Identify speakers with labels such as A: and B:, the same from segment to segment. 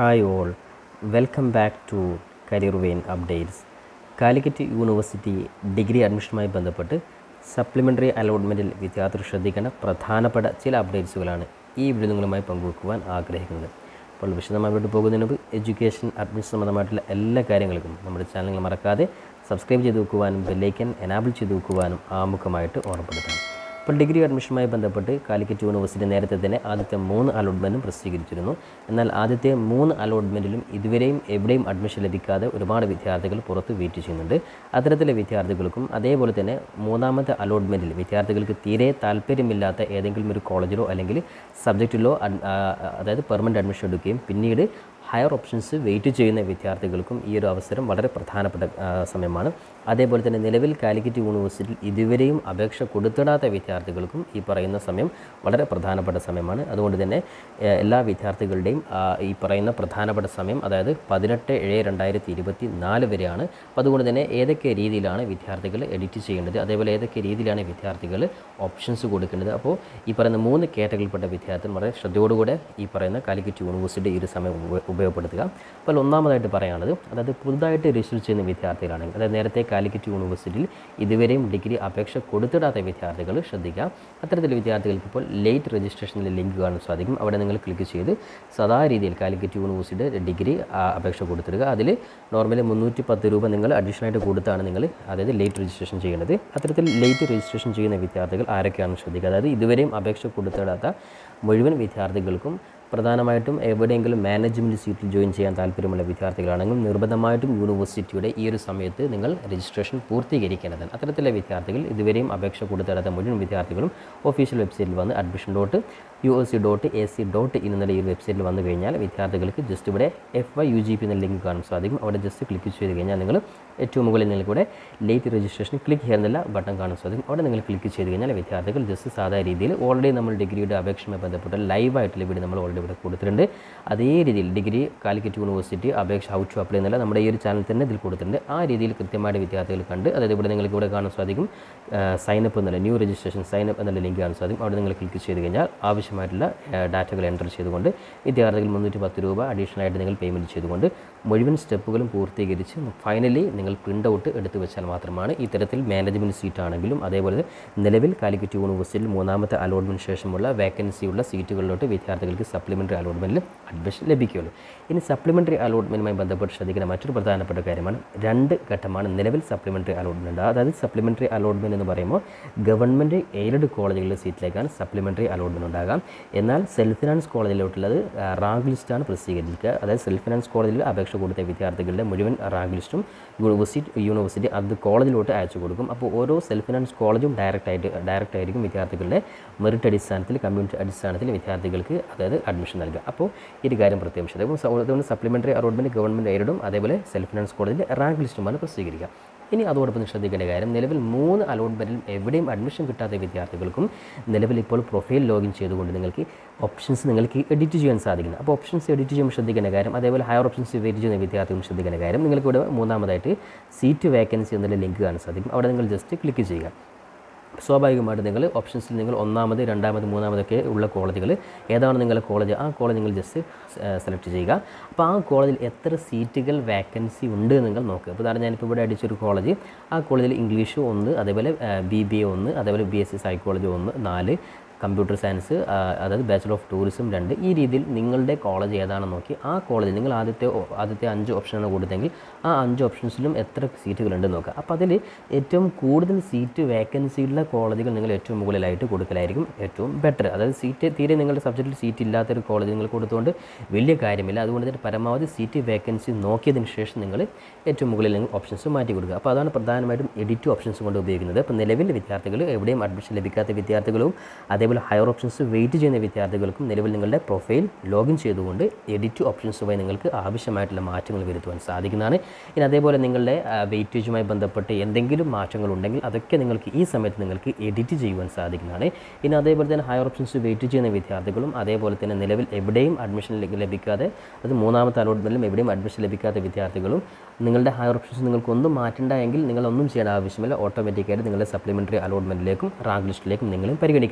A: hi all welcome back to career vein updates Calicut university degree അഡ്മിഷനുമായി ബന്ധപ്പെട്ട് supplementary അലോട്ട്മെൻറ്റിൽ വിദ്യാർത്ഥികൾ ശ്രദ്ധിക്കേണ്ട പ്രധാനപ്പെട്ട ചില അപ്ഡേറ്റ്സുകളാണ് ഈ വീഡിയോ നിങ്ങളുമായി പങ്കുവെക്കുവാൻ ആഗ്രഹിക്കുന്നത് അപ്പോൾ വിശദമായിട്ട് പോകുന്നതിന് മുമ്പ് എഡ്യൂക്കേഷൻ അഡ്മിഷൻ സംബന്ധമായിട്ടുള്ള എല്ലാ കാര്യങ്ങൾക്കും നമ്മുടെ ചാനലുകൾ മറക്കാതെ സബ്സ്ക്രൈബ് ചെയ്ത് വെക്കുവാനും ബെല്ലൈക്കൻ എനാബിൾ ചെയ്ത് വെക്കുവാനും ആമുഖമായിട്ട് ഓർമ്മപ്പെടുത്തണം ഇപ്പോൾ ഡിഗ്രി അഡ്മിഷനുമായി ബന്ധപ്പെട്ട് കാലിക്കറ്റ് യൂണിവേഴ്സിറ്റി നേരത്തെ തന്നെ ആദ്യത്തെ മൂന്ന് അലോട്ട്മെൻറ്റും പ്രസിദ്ധീകരിച്ചിരുന്നു എന്നാൽ ആദ്യത്തെ മൂന്ന് അലോട്ട്മെൻറ്റിലും ഇതുവരെയും എവിടെയും അഡ്മിഷൻ ലഭിക്കാതെ ഒരുപാട് വിദ്യാർത്ഥികൾ പുറത്ത് വെയിറ്റ് ചെയ്യുന്നുണ്ട് അത്തരത്തിലെ വിദ്യാർത്ഥികൾക്കും അതേപോലെ തന്നെ മൂന്നാമത്തെ അലോട്ട്മെൻറ്റിൽ വിദ്യാർത്ഥികൾക്ക് തീരെ താല്പര്യമില്ലാത്ത ഏതെങ്കിലും ഒരു കോളേജിലോ അല്ലെങ്കിൽ സബ്ജക്റ്റിലോ അഡ്- ആ, അതായത് പെർമനൻറ്റ് അഡ്മിഷൻ എടുക്കുകയും പിന്നീട് ഹയർ ഓപ്ഷൻസ് വെയിറ്റ് ചെയ്യുന്ന വിദ്യാർത്ഥികൾക്കും ഈ ഒരു അവസരം വളരെ പ്രധാനപ്പെട്ട ആ, സമയമാണ് അതേപോലെ തന്നെ നിലവിൽ കാലിക്കറ്റ് യൂണിവേഴ്സിറ്റിയിൽ ഇതുവരെയും അപേക്ഷ കൊടുത്തിടാത്ത വിദ്യാർത്ഥികൾക്കും ഈ പറയുന്ന സമയം വളരെ പ്രധാനപ്പെട്ട സമയമാണ് അതുകൊണ്ട് തന്നെ ഏഹ്, എല്ലാ വിദ്യാർത്ഥികളുടെയും ആ, ഈ പറയുന്ന പ്രധാനപ്പെട്ട സമയം അതായത് പതിനെട്ട് ഏഴ് രണ്ടായിരത്തി ഇരുപത്തി നാല് വരെയാണ് അപ്പോൾ അതുകൊണ്ട് തന്നെ ഏതൊക്കെ രീതിയിലാണ് വിദ്യാർത്ഥികൾ എഡിറ്റ് ചെയ്യേണ്ടത് അതേപോലെ ഏതൊക്കെ രീതിയിലാണ് വിദ്യാർത്ഥികൾ ഓപ്ഷൻസ് കൊടുക്കേണ്ടത് അപ്പോൾ ഈ പറയുന്ന മൂന്ന് കാറ്റഗറിയിൽപ്പെട്ട വിദ്യാർത്ഥികൾ വളരെ ശ്രദ്ധയോടുകൂടെ ഈ പറയുന്ന കാലിക്കറ്റ് യൂണിവേഴ്സിറ്റി ഈ ഒരു സമയം ഉപ- ഉപയോഗപ്പെടുത്തുക അപ്പോൾ ഒന്നാമതായിട്ട് പറയാനുള്ളത് അതായത് പുതുതായിട്ട് രജിസ്റ്റർ ചെയ്യുന്ന വിദ്യാർത്ഥികളാണെങ്കിൽ അതായത് നേരത്തെ കാലിക്കറ്റ് യൂണിവേഴ്സിറ്റിയിൽ ഇതുവരെയും ഡിഗ്രി അപേക്ഷ കൊടുത്തിടാത്ത വിദ്യാർത്ഥികൾ ശ്രദ്ധിക്കുക അത്തരത്തിലുള്ള വിദ്യാർത്ഥികൾക്ക് ഇപ്പോൾ ലേറ്റ് രജിസ്ട്രേഷനിലെ ലിങ്ക് കാണാൻ സാധിക്കും അവിടെ നിങ്ങൾ ക്ലിക്ക് ചെയ്ത് സദാ രീതിയിൽ കാലിക്കറ്റ് യൂണിവേഴ്സിറ്റിയുടെ ഡിഗ്രി ആ, അപേക്ഷ കൊടുത്തിടുക അതിൽ നോർമലി മുന്നൂറ്റി പത്ത് രൂപ നിങ്ങൾ അഡീഷണൽ ആയിട്ട് കൊടുത്താണ് നിങ്ങൾ അതായത് ലേറ്റ് രജിസ്ട്രേഷൻ ചെയ്യേണ്ടത് അത്തരത്തിൽ ലേറ്റ് രജിസ്ട്രേഷൻ ചെയ്യുന്ന വിദ്യാർത്ഥികൾ ആരൊക്കെയാണെന്ന് ശ്രദ്ധിക്കുക അതായത് ഇതുവരെയും അപേക്ഷ കൊടുത്തിടാത്ത മുഴുവൻ വിദ്യാർത്ഥികൾക്കും പ്രധാനമായിട്ടും എവിടെയെങ്കിലും മാനേജ്മെൻറ്റ് സീറ്റിൽ ജോയിൻ ചെയ്യാൻ താല്പര്യമുള്ള വിദ്യാർത്ഥികളാണെങ്കിൽ നിർബന്ധമായിട്ടും യൂണിവേഴ്സിറ്റിയുടെ ഈ ഒരു സമയത്ത് നിങ്ങൾ രജിസ്ട്രേഷൻ പൂർത്തീകരിക്കേണ്ടതാണ് അത്തരത്തിലെ വിദ്യാർത്ഥികൾ ഇതുവരെയും അപേക്ഷ കൊടുത്തിടാത്ത മുഴുവൻ വിദ്യാർത്ഥികളും ഒഫീഷ്യൽ വെബ്സൈറ്റിൽ വന്ന് admission dot U S C dot A C dot in എന്നുള്ള ഈ ഒരു വെബ്സൈറ്റിൽ വന്നു കഴിഞ്ഞാൽ വിദ്യാർത്ഥികൾക്ക് ജസ്റ്റ് ഇവിടെ F Y U G P എന്ന ലിങ്ക് കാണാൻ സാധിക്കും അവിടെ ജസ്റ്റ് ക്ലിക്ക് ചെയ്ത് കഴിഞ്ഞാൽ നിങ്ങൾ ഏറ്റവും മുകളിൽ നിങ്ങൾക്ക് ഇവിടെ ലേറ്റ് രജിസ്ട്രേഷൻ ക്ലിക്ക് ചെയ്യുന്നില്ല ബട്ടൺ കാണാൻ സാധിക്കും അവിടെ നിങ്ങൾ ക്ലിക്ക് ചെയ്ത് കഴിഞ്ഞാൽ വിദ്യാർത്ഥികൾ ജസ്റ്റ് സാധാരണ രീതിയിൽ ഓൾറെഡി നമ്മൾ ഡിഗ്രിയുടെ അപേക്ഷയുമായി ബന്ധപ്പെട്ട ലൈവായിട്ടുള്ള വീഡിയോ നമ്മൾ ഓൾറെഡി ഇവിടെ കൊടുത്തിട്ടുണ്ട് അതേ രീതിയിൽ ഡിഗ്രി കാലിക്കറ്റ് യൂണിവേഴ്സിറ്റി അപേക്ഷ ഹൗ ടു അപ്ലൈ എന്നുള്ള നമ്മുടെ ഈ ഒരു ചാനൽ തന്നെ ഇതിൽ കൊടുത്തിട്ടുണ്ട് ആ രീതിയിൽ കൃത്യമായിട്ട് വിദ്യാർത്ഥികൾ കണ്ട് അതായത് ഇവിടെ നിങ്ങൾക്ക് ഇവിടെ കാണാൻ സാധിക്കും സൈനപ്പ് എന്നുള്ള ന്യൂ രജിസ്ട്രേഷൻ സൈനപ്പ് എന്നുള്ള ലിങ്ക് കാണാൻ സാധിക്കും അവിടെ നിങ്ങൾ ക്ലിക്ക് ചെയ്ത് കഴിഞ്ഞാൽ ആവശ്യമായിട്ടുള്ള ഡാറ്റകൾ എൻ്റർ ചെയ്തുകൊണ്ട് വിദ്യാർത്ഥികൾ മുന്നൂറ്റി പത്ത് രൂപ അഡീഷണൽ ആയിട്ട് നിങ്ങൾ പേയ്മെൻറ്റ് ചെയ്തുകൊണ്ട് മുഴുവൻ സ്റ്റെപ്പുകളും പൂർത്തീകരിച്ച് ഫൈനലി നിങ്ങൾ പ്രിൻ്റ് ഔട്ട് എടുത്തു വെച്ചാൽ മാത്രമാണ് ഇത്തരത്തിൽ മാനേജ്മെൻറ്റ് സീറ്റ് ആണെങ്കിലും അതേപോലെ നിലവിൽ കാലിക്കറ്റ് യൂണിവേഴ്സിറ്റിയിൽ മൂന്നാമത്തെ അലോട്ട്മെൻറ്റ് ശേഷമുള്ള വേക്കൻസിയുള്ള സീറ്റുകളിലോട്ട് വിദ്യാർത്ഥികൾക്ക് സപ്ലിമെൻ്ററി അലോട്ട്മെൻറ്റിൽ അഡ്മിഷൻ ലഭിക്കുകയുള്ളൂ ഇനി സപ്ലിമെൻ്ററി അലോട്ട്മെൻറ്റുമായി ബന്ധപ്പെട്ട് ശ്രദ്ധിക്കുന്ന മറ്റൊരു പ്രധാനപ്പെട്ട കാര്യമാണ് രണ്ട് ഘട്ടമാണ് നിലവിൽ സപ്ലിമെൻ്ററി അലോട്ട്മെൻറ്റ് അതായത് സപ്ലിമെൻ്ററി അലോട്ട്മെൻറ്റ് എന്ന് പറയുമ്പോൾ ഗവൺമെൻറ് എയ്ഡഡ് കോളേജുകളിലെ സീറ്റിലേക്കാണ് സപ്ലിമെൻ്ററി അലോട്ട്മെൻറ്റ് ഉണ്ടാകാം എന്നാൽ സെൽഫ് ഫിനാൻസ് കോളേജിലോട്ടുള്ളത് റാങ്ക് ലിസ്റ്റാണ് പ്രസിദ്ധീകരിക്കുക അതായത് സെൽഫ് ഫിനാൻസ് കോളേജിൽ അപേക്ഷ കൊടുത്ത വിദ്യാർത്ഥികളുടെ മുഴുവൻ റാങ്ക് ലിസ്റ്റും യൂണിവേഴ്സിറ്റി യൂണിവേഴ്സിറ്റി അത് കോളേജിലോട്ട് അയച്ചു കൊടുക്കും അപ്പോൾ ഓരോ സെൽഫ് ഫിനാൻസ് കോളേജും ഡയറക്റ്റ് ആയിട്ട് ഡയറക്റ്റ് ആയിരിക്കും വിദ്യാർത്ഥികളുടെ മെറിറ്റ് അടിസ്ഥാനത്തിൽ കമ്മ്യൂണിറ്റി അടിസ്ഥാനത്തിൽ വിദ്യാർത്ഥികൾക്ക് അതായത് അഡ്മിഷൻ നൽകുക അപ്പോൾ ഈ ഒരു കാര്യം പ്രത്യേകം ശ്രദ്ധിക്കും സോ അതുകൊണ്ട് സപ്ലിമെൻ്ററി അലോട്ട്മെൻറ്റ് ഗവൺമെൻറ് എയ്ഡും അതേപോലെ സെൽഫ് ഫിനാൻസ് കോളേജിൽ റാങ്ക് ലിസ്റ്റുമാണ് പ്രസിദ്ധീകരിക്കുക ഇനി അതോടൊപ്പം ശ്രദ്ധിക്കേണ്ട കാര്യം നിലവിൽ മൂന്ന് അലോട്ട്മെൻറ്റിലും എവിടെയും അഡ്മിഷൻ കിട്ടാത്ത വിദ്യാർത്ഥികൾക്കും നിലവിൽ ഇപ്പോൾ പ്രൊഫൈൽ ലോഗിൻ ചെയ്തുകൊണ്ട് നിങ്ങൾക്ക് ഓപ്ഷൻസ് നിങ്ങൾക്ക് എഡിറ്റ് ചെയ്യാൻ സാധിക്കുന്നു അപ്പോൾ ഓപ്ഷൻസ് എഡിറ്റ് ചെയ്യുമ്പോൾ ശ്രദ്ധിക്കേണ്ട കാര്യം അതേപോലെ ഹയർ ഓപ്ഷൻസ് വെയിറ്റ് ചെയ്യുന്ന വിദ്യാർത്ഥികളും ശ്രദ്ധിക്കേണ്ട കാര്യം നിങ്ങൾക്ക് ഇവിടെ മൂന്നാമതായിട്ട് സീറ്റ് വേക്കൻസി എന്നുള്ള ലിങ്ക് കാണാൻ സാധിക്കും അവിടെ നിങ്ങൾ ജസ്റ്റ് ക്ലിക്ക് ചെയ്യുക സ്വാഭാവികമായിട്ട് നിങ്ങൾ ഓപ്ഷൻസിൽ നിങ്ങൾ ഒന്നാമത് രണ്ടാമത് മൂന്നാമതൊക്കെ ഉള്ള കോളേജുകൾ ഏതാണ് നിങ്ങളുടെ കോളേജ് ആ കോളേജ് നിങ്ങൾ ജസ്റ്റ് സെലക്ട് ചെയ്യുക അപ്പോൾ ആ കോളേജിൽ എത്ര സീറ്റുകൾ വേക്കൻസി ഉണ്ട് എന്ന് നിങ്ങൾ നോക്കുക അപ്പോൾ ഉദാഹരണം ഞാനിപ്പോൾ ഇവിടെ അടിച്ചൊരു കോളേജ് ആ കോളേജിൽ ഇംഗ്ലീഷ് ഒന്ന് അതേപോലെ ബി ബി എ ഒന്ന് അതേപോലെ ബി എസ് സി സൈക്കോളജി ഒന്ന് നാല് കമ്പ്യൂട്ടർ സയൻസ് ആ, അതായത് ബാച്ചലർ ഓഫ് ടൂറിസം രണ്ട് ഈ രീതിയിൽ നിങ്ങളുടെ കോളേജ് ഏതാണെന്ന് നോക്കി ആ കോളേജ് നിങ്ങൾ ആദ്യത്തെ ഓ- ആദ്യത്തെ അഞ്ച് ഓപ്ഷനാണ് കൊടുത്തെങ്കിൽ ആ അഞ്ച് ഓപ്ഷൻസിലും എത്ര സീറ്റുകളുണ്ടെന്ന് നോക്കുക അപ്പോൾ അതിൽ ഏറ്റവും കൂടുതൽ സീറ്റ് വേക്കൻസിയുള്ള കോളേജുകൾ നിങ്ങൾ ഏറ്റവും മുകളിലായിട്ട് കൊടുക്കലായിരിക്കും ഏറ്റവും ബെറ്റർ അതായത് സീറ്റ് തീരെ നിങ്ങളുടെ സബ്ജക്റ്റിൽ സീറ്റ് ഇല്ലാത്തൊരു കോളേജ് നിങ്ങൾ കൊടുത്തുകൊണ്ട് വലിയ കാര്യമില്ല അതുകൊണ്ട് തന്നെ പരമാവധി സീറ്റ് വേക്കൻസി നോക്കിയതിന് ശേഷം നിങ്ങൾ ഏറ്റവും മുകളിൽ നിങ്ങൾ ഓപ്ഷൻസ് മാറ്റി കൊടുക്കുക അപ്പോൾ അതാണ് പ്രധാനമായിട്ടും എഡിറ്റ് ഓപ്ഷൻസ് കൊണ്ട് ഉപയോഗിക്കുന്നത് അപ്പോൾ നിലവിൽ വിദ്യാർത്ഥികൾ എവിടെയും അഡ്മിഷൻ ലഭിക്കാത്ത വിദ്യാർത്ഥികളും അതേപോലെ ഹയർ ഓപ്ഷൻസ് വെയിറ്റ് ചെയ്യുന്ന വിദ്യാർത്ഥികൾക്കും നിലവിൽ നിങ്ങളുടെ പ്രൊഫൈൽ ലോഗിൻ ചെയ്തുകൊണ്ട് എഡിറ്റ് ഓപ്ഷൻസുമായി നിങ്ങൾക്ക് ആവശ്യമായിട്ടുള്ള മാറ്റങ്ങൾ വരുത്തുവാൻ സാധിക്കുന്നതാണ് ഇനി അതേപോലെ നിങ്ങളുടെ വെയിറ്റേജുമായി ബന്ധപ്പെട്ട് എന്തെങ്കിലും മാറ്റങ്ങൾ ഉണ്ടെങ്കിൽ അതൊക്കെ നിങ്ങൾക്ക് ഈ സമയത്ത് നിങ്ങൾക്ക് എഡിറ്റ് ചെയ്യുവാൻ സാധിക്കുന്നതാണ് ഇനി അതേപോലെ തന്നെ ഹയർ ഓപ്ഷൻസ് വെയിറ്റ് ചെയ്യുന്ന വിദ്യാർത്ഥികളും അതേപോലെ തന്നെ നിലവിൽ എവിടെയും അഡ്മിഷൻ ലഭിക്കാതെ അത് മൂന്നാമത്തെ അലോട്ട്മെൻറ്റിലും എവിടെയും അഡ്മിഷൻ ലഭിക്കാത്ത വിദ്യാർത്ഥികളും നിങ്ങളുടെ ഹയർ ഓപ്ഷൻസ് നിങ്ങൾക്കൊന്നും മാറ്റണ്ട എങ്കിൽ നിങ്ങൾ ഒന്നും ചെയ്യേണ്ട ആവശ്യമില്ല ഓട്ടോമാറ്റിക്കായിട്ട് നിങ്ങളുടെ സപ്ലിമെൻ്ററി അലോട്ട്മെൻറ്റിലേക്കും റാങ്ക് ലിസ്റ്റിലേക്കും നിങ്ങളും പരിഗണിക്കുന്നതായിരിക്കും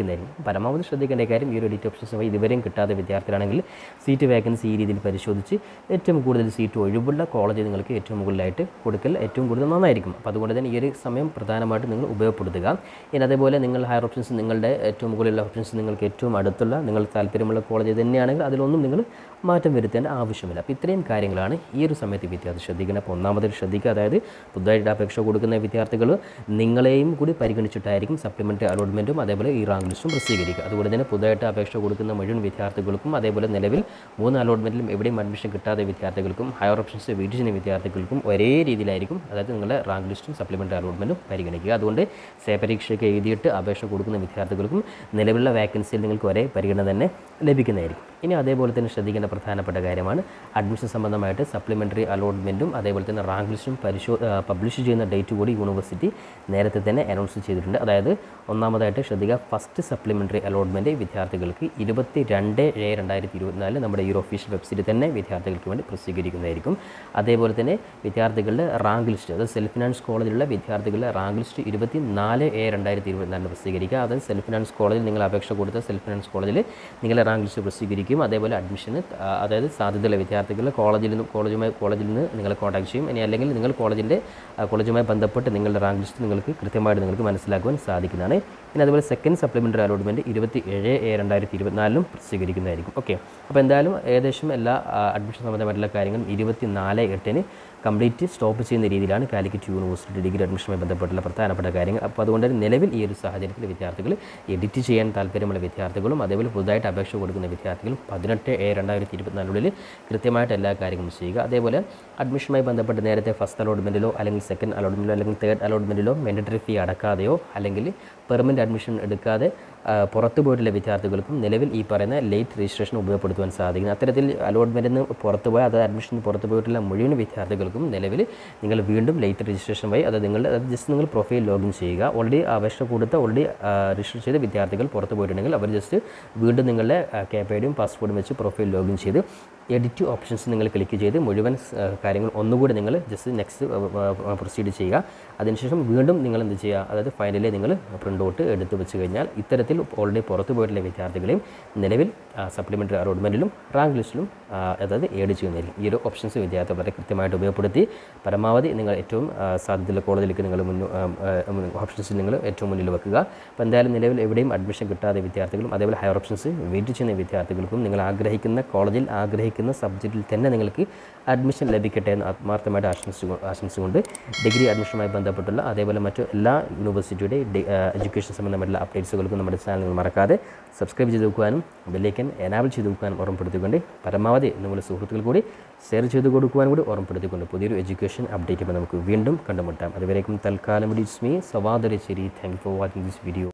A: പരമാവധി ശ്രദ്ധിക്കേണ്ട കാര്യം ഈ ഒരു എഡിറ്റ് ഓപ്ഷൻസ് വഴി ഇതുവരെയും കിട്ടാത്ത വിദ്യാർത്ഥികളാണെങ്കിൽ സീറ്റ് വേക്കൻസി ഈ രീതിയിൽ പരിശോധിച്ച് ഏറ്റവും കൂടുതൽ സീറ്റ് ഒഴിവുള്ള കോളേജ് നിങ്ങൾക്ക് ഏറ്റവും മുകളിലായിട്ട് കൊടുക്കൽ ഏറ്റവും കൂടുതൽ നന്നായിരിക്കും അപ്പോൾ അതുകൊണ്ട് തന്നെ ഈ ഒരു സമയം പ്രധാനമായിട്ട് നിങ്ങൾ ഉപയോഗപ്പെടുത്തുക ഇനി അതേപോലെ നിങ്ങൾ ഹയർ ഓപ്ഷൻസ് നിങ്ങളുടെ ഏറ്റവും മുകളിലുള്ള ഓപ്ഷൻസ് നിങ്ങൾക്ക് ഏറ്റവും അടുത്തുള്ള നിങ്ങൾ താല്പര്യമുള്ള കോളേജ് തന്നെയാണെങ്കിൽ അതിലൊന്നും നിങ്ങൾ മാറ്റം വരുത്തേണ്ട ആവശ്യമില്ല അപ്പോൾ ഇത്രയും കാര്യങ്ങളാണ് ഈ ഒരു സമയത്ത് വിദ്യാർത്ഥി ശ്രദ്ധിക്കണം അപ്പോൾ ഒന്നാമതായി ശ്രദ്ധിക്കുക അതായത് പുതുതായിട്ട് അപേക്ഷ കൊടുക്കുന്ന വിദ്യാർത്ഥികൾ നിങ്ങളെയും കൂടി പരിഗണിച്ചിട്ടായിരിക്കും സപ്ലിമെൻ്ററി അലോട്ട്മെൻറ്റും അതേപോലെ ഈ റാങ്ക് ലിസ്റ്റും പ്രസിദ്ധീകരിക്കുക അതുകൊണ്ട് തന്നെ പുതുതായിട്ട് അപേക്ഷ കൊടുക്കുന്ന മുഴുവൻ വിദ്യാർത്ഥികൾക്കും അതേപോലെ നിലവിൽ മൂന്ന് അലോട്ട്മെൻറ്റിലും എവിടെയും അഡ്മിഷൻ കിട്ടാത്ത വിദ്യാർത്ഥികൾക്കും ഹയർ ഓപ്ഷൻസ് വീട്ടിൽ ചെയ്യുന്ന വിദ്യാർത്ഥികൾക്കും ഒരേ രീതിയിലായിരിക്കും അതായത് നിങ്ങളുടെ റാങ്ക് ലിസ്റ്റും സപ്ലിമെൻ്ററി അലോട്ട്മെൻറ്റും പരിഗണിക്കുക അതുകൊണ്ട് സേ പരീക്ഷയ്ക്ക് എഴുതിയിട്ട് അപേക്ഷ കൊടുക്കുന്ന വിദ്യാർത്ഥികൾക്കും നിലവിലുള്ള വാക്കൻസിയിൽ നിങ്ങൾക്ക് ഒരേ പരിഗണന തന്നെ ലഭിക്കുന്നതായിരിക്കും ഇനി അതേപോലെ തന്നെ ശ്രദ്ധിക്കേണ്ട പ്രധാനപ്പെട്ട കാര്യമാണ് അഡ്മിഷൻ സംബന്ധമായിട്ട് സപ്ലിമെൻ്ററി അലോട്ട്മെൻറ്റും അതേപോലെ തന്നെ റാങ്ക് ലിസ്റ്റും പരിശോ പബ്ലിഷ് ചെയ്യുന്ന ഡേറ്റ് കൂടി യൂണിവേഴ്സിറ്റി നേരത്തെ തന്നെ അനൗൺസ് ചെയ്തിട്ടുണ്ട് അതായത് ഒന്നാമതായിട്ട് ശ്രദ്ധിക്കുക ഫസ്റ്റ് സപ്ലിമെൻ്ററി അലോട്ട്മെൻറ്റ് വിദ്യാർത്ഥികൾക്ക് ഇരുപത്തി രണ്ട് ഏഴ് രണ്ടായിരത്തി ഇരുപത്തിനാല് നമ്മുടെ ഈ ഒരു ഒഫീഷ്യൽ വെബ്സൈറ്റിൽ തന്നെ വിദ്യാർത്ഥികൾക്ക് വേണ്ടി പ്രസിദ്ധീകരിക്കുന്നതായിരിക്കും അതേപോലെ തന്നെ വിദ്യാർത്ഥികളുടെ റാങ്ക് ലിസ്റ്റ് അതായത് സെൽഫ് ഫിനാൻസ് കോളേജിലുള്ള വിദ്യാർത്ഥികളുടെ റാങ്ക് ലിസ്റ്റ് ഇരുപത്തി നാല് ഏഴ് രണ്ടായിരത്തി ഇരുപത്തിനാലിന് പ്രസിദ്ധീകരിക്കുക അതായത് സെൽഫ് ഫിനാൻസ് കോളേജിൽ നിങ്ങൾ അപേക്ഷ കൊടുത്ത സെൽഫ് ഫിനാൻസ് കോളേജിൽ നിങ്ങളുടെ റാങ്ക് ലിസ്റ്റ് പ്രസിദ്ധീകരിക്കും അതേപോലെ അഡ്മിഷന് ആ, അതായത് സാധ്യതയുള്ള വിദ്യാർത്ഥികൾ കോളേജിൽ നിന്ന് കോളേജുമായി കോളേജിൽ നിന്ന് നിങ്ങളെ കോൺടാക്ട് ചെയ്യും ഇനി അല്ലെങ്കിൽ നിങ്ങൾ കോളേജിൻ്റെ ആ, കോളേജുമായി ബന്ധപ്പെട്ട് നിങ്ങളുടെ റാങ്ക് ലിസ്റ്റ് നിങ്ങൾക്ക് കൃത്യമായിട്ട് നിങ്ങൾക്ക് മനസ്സിലാക്കുവാൻ സാധിക്കുന്നതാണ് പിന്നെ അതുപോലെ സെക്കൻഡ് സപ്ലിമെൻ്ററി അലോട്ട്മെൻറ്റ് ഇരുപത്തി ഏഴ് ഏഴ് രണ്ടായിരത്തി ഇരുപത്തിനാലിലും പ്രസിദ്ധീകരിക്കുന്നതായിരിക്കും ഓക്കെ അപ്പോൾ എന്തായാലും ഏകദേശം എല്ലാ ആ, അഡ്മിഷൻ സംബന്ധമായിട്ടുള്ള കാര്യങ്ങളും ഇരുപത്തി നാല് എട്ടിന് കംപ്ലീറ്റ് സ്റ്റോപ്പ് ചെയ്യുന്ന രീതിയിലാണ് കാലിക്കറ്റ് യൂണിവേഴ്സിറ്റി ഡിഗ്രി അഡ്മിഷനുമായി ബന്ധപ്പെട്ടുള്ള പ്രധാനപ്പെട്ട കാര്യങ്ങൾ അപ്പോൾ അതുകൊണ്ട് തന്നെ നിലവിൽ ഈ ഒരു സാഹചര്യത്തിൽ വിദ്യാർത്ഥികൾ എഡിറ്റ് ചെയ്യാൻ താല്പര്യമുള്ള വിദ്യാർത്ഥികളും അതേപോലെ പുതുതായിട്ട് അപേക്ഷ കൊടുക്കുന്ന വിദ്യാർത്ഥികളും പതിനെട്ട് ഏഴ് രണ്ടായിരത്തി ഇരുപത്തിനാലിനുള്ളിൽ കൃത്യമായിട്ട് എല്ലാ കാര്യങ്ങളും ചെയ്യുക അതേപോലെ അഡ്മിഷനുമായി ബന്ധപ്പെട്ട് നേരത്തെ ഫസ്റ്റ് അലോട്ട്മെൻറ്റിലോ അല്ലെങ്കിൽ സെക്കൻഡ് അലോട്ട്മെൻറ്റിലോ അല്ലെങ്കിൽ തേർഡ് അലോട്ട്മെൻറ്റിലോ മെൻഡറ്ററി ഫീ അടക്കാതെയോ അല്ലെങ്കിൽ പെർമനൻറ്റ് അഡ്മിഷൻ എടുക്കാതെ ആ, പുറത്തു പോയിട്ടുള്ള വിദ്യാർത്ഥികൾക്കും നിലവിൽ ഈ പറയുന്ന ലേറ്റ് രജിസ്ട്രേഷൻ ഉപയോഗപ്പെടുത്തുവാൻ സാധിക്കും അത്തരത്തിൽ അലോട്ട്മെൻറ്റിൽ നിന്ന് പുറത്തു പോയ അത് അഡ്മിഷൻ പുറത്തു പോയിട്ടുള്ള മുഴുവൻ വിദ്യാർത്ഥികൾക്കും നിലവിൽ നിങ്ങൾ വീണ്ടും ലേറ്റ് രജിസ്ട്രേഷൻ വഴി അത് നിങ്ങളുടെ അത് ജസ്റ്റ് നിങ്ങൾ പ്രൊഫൈൽ ലോഗിൻ ചെയ്യുക ഓൾറെഡി അപേക്ഷ കൊടുത്ത ഓൾറെഡി രജിസ്റ്റർ ചെയ്ത വിദ്യാർത്ഥികൾ പുറത്തു പോയിട്ടുണ്ടെങ്കിൽ അവർ ജസ്റ്റ് വീണ്ടും നിങ്ങളുടെ കേപ്പൈഡിയും പാസ്പോർട്ടും വെച്ച് പ്രൊഫൈൽ ലോഗിൻ ചെയ്ത് എഡിറ്റ് ഓപ്ഷൻസ് നിങ്ങൾ ക്ലിക്ക് ചെയ്ത് മുഴുവൻ ആ, കാര്യങ്ങൾ ഒന്നുകൂടി നിങ്ങൾ ജസ്റ്റ് നെക്സ്റ്റ് പ്രൊസീഡ് ചെയ്യുക അതിനുശേഷം വീണ്ടും നിങ്ങൾ എന്ത് ചെയ്യുക അതായത് ഫൈനലി നിങ്ങൾ പ്രിൻ്റ് ഔട്ട് എടുത്ത് വെച്ച് കഴിഞ്ഞാൽ ഇത്തരത്തിൽ ഓൾറെഡി പുറത്തു പോയിട്ടുള്ള വിദ്യാർത്ഥികളെയും നിലവിൽ സപ്ലിമെൻ്ററി അലോട്ട്മെൻറ്റിലും റാങ്ക് ലിസ്റ്റിലും ആ, അതായത് ഏഡ് ചെയ്യുന്നതായിരിക്കും ഈ ഒരു ഓപ്ഷൻസ് വിദ്യാർത്ഥി വളരെ കൃത്യമായിട്ട് ഉപയോഗപ്പെടുത്തി പരമാവധി നിങ്ങൾ ഏറ്റവും ആ, സാധ്യതയുള്ള കോളേജിലേക്ക് നിങ്ങൾ മുന്നു ഓപ്ഷൻസ് നിങ്ങൾ ഏറ്റവും മുന്നിൽ വെക്കുക അപ്പോൾ എന്തായാലും നിലവിൽ എവിടെയും അഡ്മിഷൻ കിട്ടാതെ വിദ്യാർത്ഥികളും അതേപോലെ ഹയർ ഓപ്ഷൻസ് വെയിറ്റ് ചെയ്യുന്ന വിദ്യാർത്ഥികൾക്കും നിങ്ങൾ ആഗ്രഹിക്കുന്ന കോളേജിൽ ആഗ്രഹിക്കുന്ന സബ്ജക്റ്റിൽ തന്നെ നിങ്ങൾക്ക് അഡ്മിഷൻ ലഭിക്കട്ടെ എന്ന് ആത്മാർത്ഥമായിട്ട് ആശംസിച്ചു ആശംസിച്ചുകൊണ്ട് ഡിഗ്രി അഡ്മിഷനുമായി ബന്ധപ്പെട്ടുള്ള അതേപോലെ മറ്റു എല്ലാ യൂണിവേഴ്സിറ്റിയുടെ എഡ്യൂക്കേഷൻ സംബന്ധമായിട്ടുള്ള അപ്ഡേറ്റ്സുകൾക്കും നമ്മുടെ ചാനൽ നിങ്ങൾ മറക്കാതെ സബ്സ്ക്രൈബ് ചെയ്ത് വെക്കുവാനും ബെല്ലൈക്കൻ എനാബിൾ ചെയ്ത് വെക്കുവാനും ഓർമ്മപ്പെടുത്തിക്കൊണ്ട് പരമാവധി നിങ്ങളുടെ സുഹൃത്തുക്കൾ കൂടി ഷെയർ ചെയ്ത് കൊടുക്കുവാനും കൂടി ഓർമ്മപ്പെടുത്തിക്കൊണ്ട് പുതിയൊരു എഡ്യൂക്കേഷൻ അപ്ഡേറ്റ് നമുക്ക് വീണ്ടും കണ്ടുമുട്ടാം അതുവരേക്കും തൽക്കാലം it's me Savadarassery thank for watching this video